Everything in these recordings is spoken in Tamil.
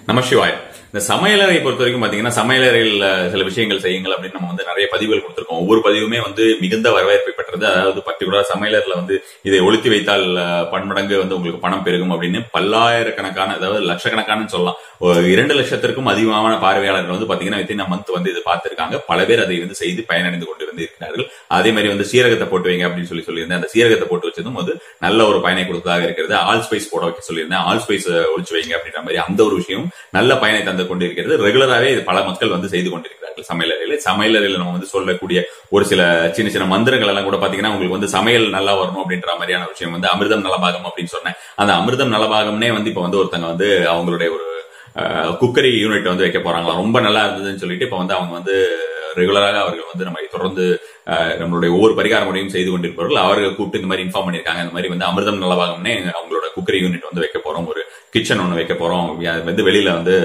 நம சிவாய் இந்த சமையலறை பொறுத்த வரைக்கும் பாத்தீங்கன்னா சமையலறையில் சில விஷயங்கள் செய்யுங்கள் அப்படின்னு நம்ம வந்து நிறைய பதிவுகள் கொடுத்திருக்கோம் ஒவ்வொரு பதிவுமே வந்து மிகுந்த வரவேற்பை பெற்றது அதாவது பர்டிகுலரா சமையலரில் வந்து இதை ஒழித்து வைத்தால் அஹ், பன்மடங்கு வந்து உங்களுக்கு பணம் பெருகும் அப்படின்னு பல்லாயிரக்கணக்கான அதாவது லட்சக்கணக்கான சொல்லலாம் ஒரு இரண்டு லட்சத்திற்கும் அதிகமான பார்வையாளர்கள் வந்து பாத்தீங்கன்னா வித்தின் மந்த் வந்து இது பார்த்திருக்காங்க பல பேர் அதை வந்து செய்து பயனடைந்து கொண்டு வந்து இருக்கிறார்கள் அதே மாதிரி வந்து சீரகத்தை போட்டு வைங்க அப்படின்னு சொல்லி சொல்லியிருந்தேன் அந்த சீரகத்தை போட்டு வச்சதும் வந்து நல்ல ஒரு பயனை கொடுத்ததாக இருக்கிறது ஆல் ஸ்பைஸ் போட வைக்க சொல்லியிருந்தேன் ஆல் ஸ்பைஸ் ஒழிச்சு வைங்க அப்படின்ற மாதிரி அந்த ஒரு விஷயம் நல்ல பயனை தந்து கொண்டிருக்கிறது ரெகுலராகவே இது பல மக்கள் வந்து செய்து கொண்டிருக்கிறார்கள் சமையலறையில் சமையலறையில் நம்ம வந்து சொல்லக்கூடிய ஒரு சில சின்ன சின்ன மந்திரங்கள் எல்லாம் கூட பாத்தீங்கன்னா உங்களுக்கு வந்து சமையல் நல்லா வரணும் அப்படின்ற மாதிரியான விஷயம் வந்து அமிர்தம் நலபாகம் அப்படின்னு சொன்னேன் அந்த அமிர்தம் நலபாகம்னே வந்து இப்ப வந்து ஒருத்தங்க வந்து அவங்களுடைய ஒரு குக்கரி யூனிட் வந்து வைக்க போறாங்களா ரொம்ப நல்லா இருந்ததுன்னு சொல்லிட்டு இப்ப வந்து அவங்க வந்து ரெகுலராக அவர்கள் வந்து நம்ம தொடர்ந்து அஹ், நம்மளுடைய ஒவ்வொரு பரிகார முறையும் செய்து கொண்டிருப்பவர்கள் அவர்கள் கூப்பிட்டு இந்த மாதிரி இன்ஃபார்ம் பண்ணிருக்காங்க இந்த மாதிரி வந்து அமிர்தம் நலபாகம்னே அவங்களோட குக்கரி யூனிட் வந்து வைக்க போறோம் ஒரு கிச்சன் ஒன்று வைக்க போறோம் அது வந்து வெளியில வந்து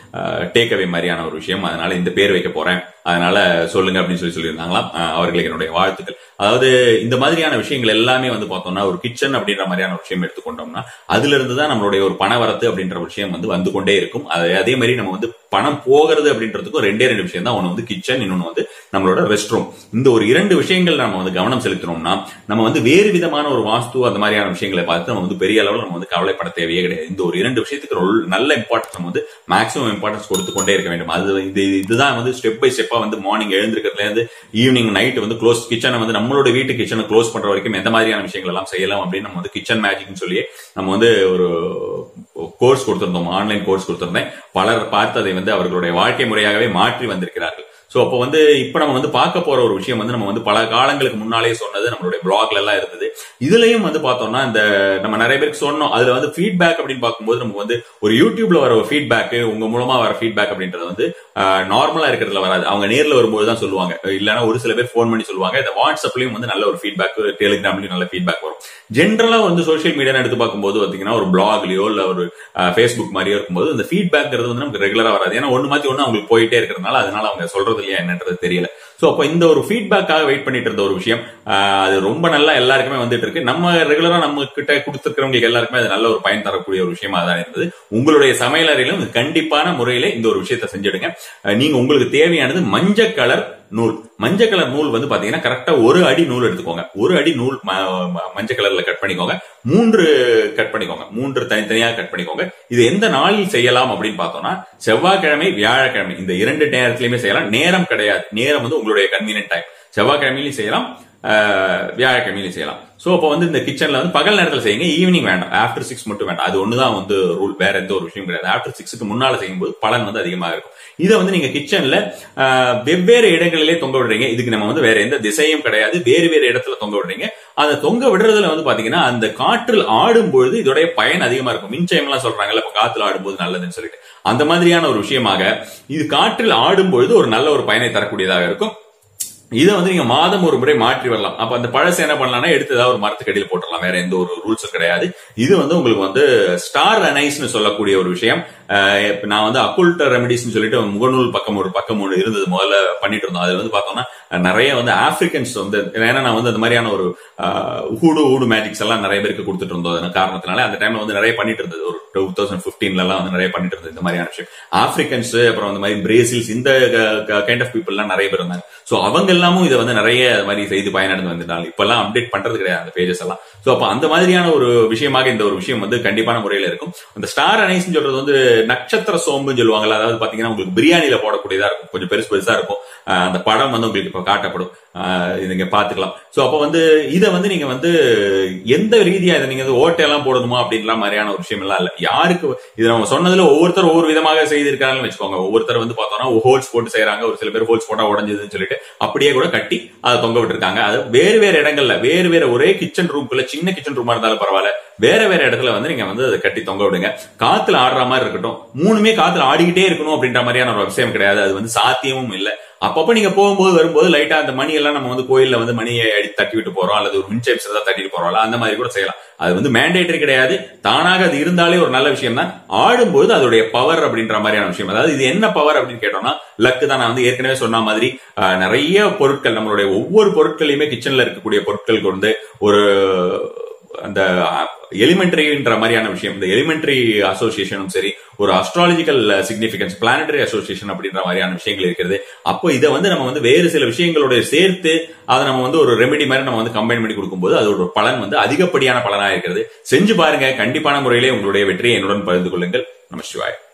டேக் அவே மாதிரியான ஒரு விஷயம் அதனால இந்த பேர் வைக்க போறேன் அதனால சொல்லுங்க அப்படின்னு சொல்லி சொல்லியிருந்தாங்களாம் அஹ், அவர்களுக்கு என்னுடைய வாழ்த்துக்கள் அதாவது இந்த மாதிரியான விஷயங்கள் எல்லாமே வந்து பார்த்தோம்னா ஒரு கிச்சன் அப்படின்ற மாதிரியான ஒரு விஷயம் எடுத்துக்கொண்டோம்னா அதுல இருந்து தான் நம்மளுடைய ஒரு பண வரத்து அப்படின்ற ஒரு விஷயம் வந்து வந்து கொண்டே இருக்கும் அது அதே மாதிரி நம்ம வந்து பணம் போகிறது அப்படின்றதுக்கும் ரெண்டே ரெண்டு விஷயம் தான் ஒன்று வந்து கிச்சன் இன்னொன்று வந்து நம்மளோட ரெஸ்ட் ரூம் இந்த ஒரு இரண்டு விஷயங்கள் நம்ம வந்து கவனம் செலுத்தினோம்னா நம்ம வந்து வேறு விதமான ஒரு வாஸ்து அந்த மாதிரியான விஷயங்களை பார்த்து நம்ம வந்து பெரிய அளவில் நம்ம வந்து கவலைப்பட தேவையே கிடையாது இந்த ஒரு இரண்டு விஷயத்துக்கு ஒரு நல்ல இம்பார்ட்டன்ஸ் நம்ம வந்து மேக்ஸிமம் இம்பார்ட்டன்ஸ் கொடுத்து கொண்டே இருக்க வேண்டும் அது இது இதுதான் வந்து ஸ்டெப் பை ஸ்டெப்பா வந்து மார்னிங் எழுந்திருக்கிறதுல இருந்து ஈவினிங் நைட் வந்து க்ளோஸ் கிச்சனை வந்து நம்மளோட வீட்டு கிச்சனை க்ளோஸ் பண்ற வரைக்கும் எந்த மாதிரியான விஷயங்கள் எல்லாம் செய்யலாம் அப்படின்னு நம்ம வந்து கிச்சன் மேஜிக்னு சொல்லி நம்ம வந்து ஒரு கோர்ஸ் கொடுத்திருந்தோம் ஆன்லைன் கோர்ஸ் கொடுத்திருந்தேன் பலர் பார்த்து அதை வந்து அவர்களுடைய வாழ்க்கை முறையாகவே மாற்றி வந்திருக்கிறார்கள் சோ அப்போ வந்து இப்ப நம்ம வந்து பார்க்க போற ஒரு விஷயம் வந்து நம்ம வந்து பல காலங்களுக்கு முன்னாலே சொன்னது நம்மளுடைய பிளாக்ல எல்லாம் இருந்தது இதுலயும் வந்து பார்த்தோம்னா இந்த நம்ம நிறைய பேருக்கு சொன்னோம் அதுல வந்து ஃபீட்பேக் அப்படின்னு பார்க்கும்போது நமக்கு வந்து ஒரு யூடியூப்ல வர ஒரு ஃபீட்பேக் உங்க மூலமா வர ஃபீட்பேக் அப்படின்றது வந்து நார்மலா இருக்கிறதுல வராது அவங்க நேர்ல வரும்போது தான் சொல்லுவாங்க இல்லைன்னா ஒரு சில பேர் ஃபோன் பண்ணி சொல்லுவாங்க இந்த வாட்ஸ்அப்லயும் வந்து நல்ல ஒரு ஃபீட்பேக் டெலிகிராம்லயும் நல்ல ஃபீட்பேக் வரும் ஜென்ரலா வந்து சோஷியல் மீடியா எடுத்து பார்க்கும்போது பாத்தீங்கன்னா ஒரு பிளாக்லயோ இல்ல ஒரு ஃபேஸ்புக் மாதிரியோ இருக்கும்போது இந்த ஃபீட்பேக்ங்கிறது வந்து நமக்கு ரெகுலரா வராது ஏன்னா ஒண்ணு மாத்தி ஒண்ணு அவங்களுக்கு போயிட்டே இருக்கிறதுனால அதனால அவங்க சொல்றது இல்லையா என்னன்றது தெரியல சோ அப்போ இந்த ஒரு ஃபீட்பேக்காக வெயிட் பண்ணிட்டு இருந்த ஒரு விஷயம் ஆஹ் அது ரொம்ப நல்லா எல்லாருக்குமே வந்துட்டு இருக்கு நம்ம ரெகுலரா நம்ம கிட்ட கொடுத்துருக்கிறவங்களுக்கு எல்லாருக்குமே அது நல்ல ஒரு பயன் தரக்கூடிய ஒரு விஷயமா தான் இருந்தது உங்களுடைய சமையலறையிலும் இது கண்டிப்பான முறையில இந்த ஒரு விஷயத்தை செஞ்சிடுங்க அஹ் நீங்க உங்களுக்கு தேவையானது மஞ்சள் கலர் நூல் மஞ்சள் கலர் நூல் வந்து பாத்தீங்கன்னா கரெக்டா ஒரு அடி நூல் எடுத்துக்கோங்க ஒரு அடி நூல் ம- ம- மஞ்சள் கலர்ல கட் பண்ணிக்கோங்க மூன்று கட் பண்ணிக்கோங்க மூன்று தனித்தனியா கட் பண்ணிக்கோங்க இது எந்த நாளில் செய்யலாம் அப்படின்னு பார்த்தோம்னா செவ்வாய்க்கிழமை வியாழக்கிழமை இந்த இரண்டு நேரத்திலயுமே செய்யலாம் நேரம் கிடையாது நேரம் வந்து உங்களுடைய கன்வீனியன்ட் டைம் செவ்வாய்க்கிழமையிலும் செய்யலாம் ஆஹ், வியாழக்கிழமையிலும் செய்யலாம் சோ அப்போ வந்து இந்த கிச்சன்ல வந்து பகல் நேரத்தில் செய்யுங்க ஈவினிங் வேண்டாம் ஆஃப்டர் சிக்ஸ் மட்டும் வேண்டாம் அது ஒண்ணுதான் வந்து ரூல் வேற எந்த ஒரு விஷயம் கிடையாது ஆஃப்டர் சிக்ஸ்க்கு முன்னால செய்யும்போது பலன் வந்து அதிகமாக இருக்கும் இதை வந்து நீங்க கிச்சன்ல வெவ்வேறு இடங்களிலே தொங்க விடுறீங்க இதுக்கு நம்ம வந்து வேற எந்த திசையும் கிடையாது வேறு வேறு இடத்துல தொங்க விடுறீங்க அந்த தொங்க விடுறதுல வந்து பாத்தீங்கன்னா அந்த காற்றில் ஆடும் பொழுது இதோடைய பயன் அதிகமா இருக்கும் மின்சயம் எல்லாம் சொல்றாங்கல்ல இப்ப காத்துல ஆடும்போது நல்லதுன்னு சொல்லிட்டு அந்த மாதிரியான ஒரு விஷயமாக இது காற்றில் ஆடும் பொழுது ஒரு நல்ல ஒரு பயனை தரக்கூடியதாக இருக்கும் இதை வந்து நீங்க மாதம் ஒரு முறை மாற்றி வரலாம் அப்ப அந்த பழசு என்ன பண்ணலாம்னா எடுத்து ஏதாவது ஒரு மரத்துக்கு அடியில் போட்டுடலாம் வேற எந்த ஒரு ரூல்ஸும் கிடையாது இது வந்து உங்களுக்கு வந்து ஸ்டார் அனைஸ்னு சொல்லக்கூடிய ஒரு விஷயம் அஹ் இப்ப நான் வந்து அக்குல்ட ரெமடிஸ்னு சொல்லிட்டு முகநூல் பக்கம் ஒரு பக்கம் ஒன்று இருந்தது முதல்ல பண்ணிட்டு இருந்தோம் அது வந்து பார்த்தோம்னா நிறைய வந்து ஆப்பிரிக்கன்ஸ் வந்து ஏன்னா நான் வந்து அந்த மாதிரியான ஒரு ஊடு ஊடு மேஜிக்ஸ் எல்லாம் நிறைய பேருக்கு கொடுத்துட்டு இருந்தோம் அதன் காரணத்தினால அந்த டைம்ல வந்து நிறைய பண்ணிட்டு இருந்தது ஒரு டூ தௌசண்ட் பிப்டீன்ல எல்லாம் வந்து நிறைய பண்ணிட்டு இருந்தது இந்த மாதிரியான விஷயம் ஆப்பிரிக்கன்ஸ் அப்புறம் அந்த மாதிரி பிரேசில்ஸ் இந்த கைண்ட் ஆஃப் பீப்புள் எல்லாம் நிறைய பேர் இருந்தாங்க சோ அவங்க எல்லாமும் இதை வந்து நிறைய அது மாதிரி செய்து பயனடைந்து வந்துட்டாங்க இப்பெல்லாம் அப்டேட் பண்றது கிடையாது அந்த பேஜஸ் எல்லாம் சோ அப்ப அந்த மாதிரியான ஒரு விஷயமாக இந்த ஒரு விஷயம் வந்து கண்டிப்பான முறையில இருக்கும் அந்த ஸ்டார் அனைஸ்னு சொல்றது வந்து நட்சத்திர சோம்புன்னு சொல்லுவாங்கல்ல அதாவது பாத்தீங்கன்னா உங்களுக்கு பிரியாணியில போடக்கூடியதா இருக்கும் கொஞ்சம் பெருசு பெருசா இருக்கும் ஆஹ் அந்த படம் வந்து உங்களுக்கு இப்ப காட்டப்படும் ஆஹ் இது நீங்க பாத்துக்கலாம் சோ அப்ப வந்து இத வந்து நீங்க வந்து எந்த ரீதியா இதை நீங்க வந்து ஓட்டையெல்லாம் போடணுமா அப்படின்லாம் மாதிரியான ஒரு விஷயம் எல்லாம் இல்ல யாருக்கு இது நம்ம சொன்னதுல ஒவ்வொருத்தர் ஒவ்வொரு விதமாக செய்திருக்காங்கன்னு வச்சுக்கோங்க ஒவ்வொருத்தர் வந்து பார்த்தோம்னா ஹோல்ஸ் போட்டு செய்யறாங்க ஒரு சில பேர் ஹோல்ஸ் போட்டா உடஞ்சதுன்னு சொல்லிட்டு அப்படியே கூட கட்டி அதை தொங்க விட்டுருக்காங்க அது வேறு வேறு இடங்கள்ல வேறு வேறு ஒரே கிச்சன் ரூம்குள்ள சின்ன கிச்சன் ரூமா இருந்தாலும் பரவாயில்ல வேற வேற இடத்துல வந்து நீங்க வந்து அதை கட்டி தொங்க விடுங்க காத்துல ஆடுற மாதிரி இருக்கட்டும் மூணுமே காத்துல ஆடிக்கிட்டே இருக்கணும் அப்படின்ற மாதிரியான ஒரு விஷயம் கிடையாது அது வந்து சாத்தியமும் இல்ல அப்பப்ப நீங்க போகும்போது வரும்போது லைட்டா அந்த மணி எல்லாம் நம்ம வந்து கோயில்ல வந்து மணியை அடி தட்டி விட்டு போறோம் அல்லது ஒரு மின்சேப்ஸ் ஏதாவது தட்டிட்டு போறோம்ல அந்த மாதிரி கூட செய்யலாம் அது வந்து மேண்டேட்டரி கிடையாது தானாக அது இருந்தாலே ஒரு நல்ல விஷயம் தான் ஆடும்போது அதோடைய பவர் அப்படின்ற மாதிரியான விஷயம் அதாவது இது என்ன பவர் அப்படின்னு கேட்டோம்னா லக்கு தான் நான் வந்து ஏற்கனவே சொன்ன மாதிரி ஆஹ், நிறைய பொருட்கள் நம்மளுடைய ஒவ்வொரு பொருட்களையுமே கிச்சன்ல இருக்கக்கூடிய பொருட்கள் கொண்டு ஒரு அந்த எலிமெண்டரின்ற மாதிரியான விஷயம் இந்த எலிமெண்டரி அசோசியேஷனும் சரி ஒரு அஸ்ட்ராலஜிக்கல் சிக்னிபிகன்ஸ் பிளானட்டரி அசோசியேஷன் அப்படின்ற மாதிரியான விஷயங்கள் இருக்கிறது அப்போ இதை வந்து நம்ம வந்து வேறு சில விஷயங்களோட சேர்த்து அதை நம்ம வந்து ஒரு ரெமெடி மாதிரி நம்ம வந்து கம்பைன் பண்ணி கொடுக்கும்போது அதோட பலன் வந்து அதிகப்படியான பலனா இருக்கிறது செஞ்சு பாருங்க கண்டிப்பான முறையிலே உங்களுடைய வெற்றியை என்னுடன் பகிர்ந்து கொள்ளுங்கள் நம சிவாய்